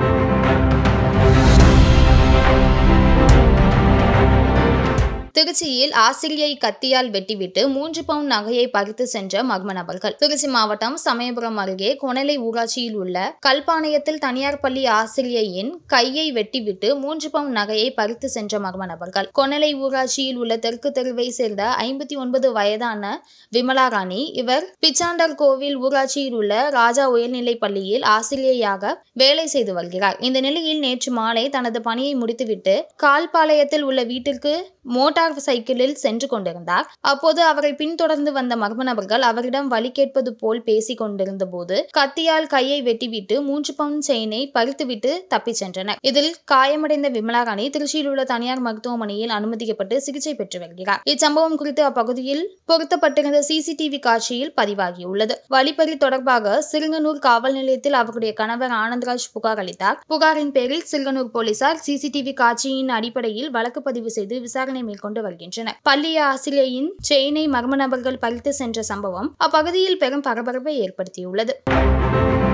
திருச்சியில் ஆசிரியை கத்தியால் வெட்டிவிட்டு மூன்று பவுன் நகையை பறித்து சென்ற மர்ம நபர்கள் திருச்சி மாவட்டம் சமயபுரம் அருகே கொனலை ஊராட்சியில் உள்ள கல்பாளையத்தில் தனியார் பள்ளி ஆசிரியையின் கையை வெட்டிவிட்டு மூன்று பவுன் நகையை பறித்து சென்ற மர்ம நபர்கள் கொனலை ஊராட்சியில் உள்ள தெற்கு தெருவை சேர்ந்த ஐம்பத்தி ஒன்பது வயதான விமலா ராணி இவர் பிச்சாண்டர் கோவில் ஊராட்சியில் உள்ள ராஜா உயர்நிலைப் பள்ளியில் ஆசிரியையாக வேலை செய்து வருகிறார் இந்த நிலையில் நேற்று மாலை தனது பணியை முடித்துவிட்டு கால்பாளையத்தில் உள்ள வீட்டிற்கு மோட்டார் சைக்கிளில் சென்று கொண்டிருந்தார் அப்போது அவரை பின்தொடர்ந்து வந்த மர்ம நபர்கள் அவரிடம் வழி கேட்பது போல் பேசிக் கொண்டிருந்த போது கத்தியால் கையை வெட்டிவிட்டு மூன்று பவுன் செயினை பறித்துவிட்டு தப்பிச் சென்றனர் இதில் காயமடைந்த விமலா ராணி திருச்சியில் உள்ள தனியார் மருத்துவமனையில் அனுமதிக்கப்பட்டு சிகிச்சை பெற்று வருகிறார் இச்சம்பவம் குறித்து அப்பகுதியில் பொருத்தப்பட்டிருந்த சிசிடிவி காட்சியில் பதிவாகியுள்ளது வழிப்பறி தொடர்பாக சிறுங்கனூர் காவல் நிலையத்தில் அவருடைய கணவர் ஆனந்தராஜ் புகார் அளித்தார் புகாரின் பேரில் சிறுங்கனூர் போலீசார் சிசிடிவி காட்சியின் அடிப்படையில் வழக்கு பதிவு செய்து விசாரணை மேற்கொண்டு வருகின்றனர் பள்ளி ஆசிரியையின் செயினை மர்ம நபர்கள் பறித்து சென்ற சம்பவம் அப்பகுதியில் பெரும் பரபரப்பை ஏற்படுத்தியுள்ளது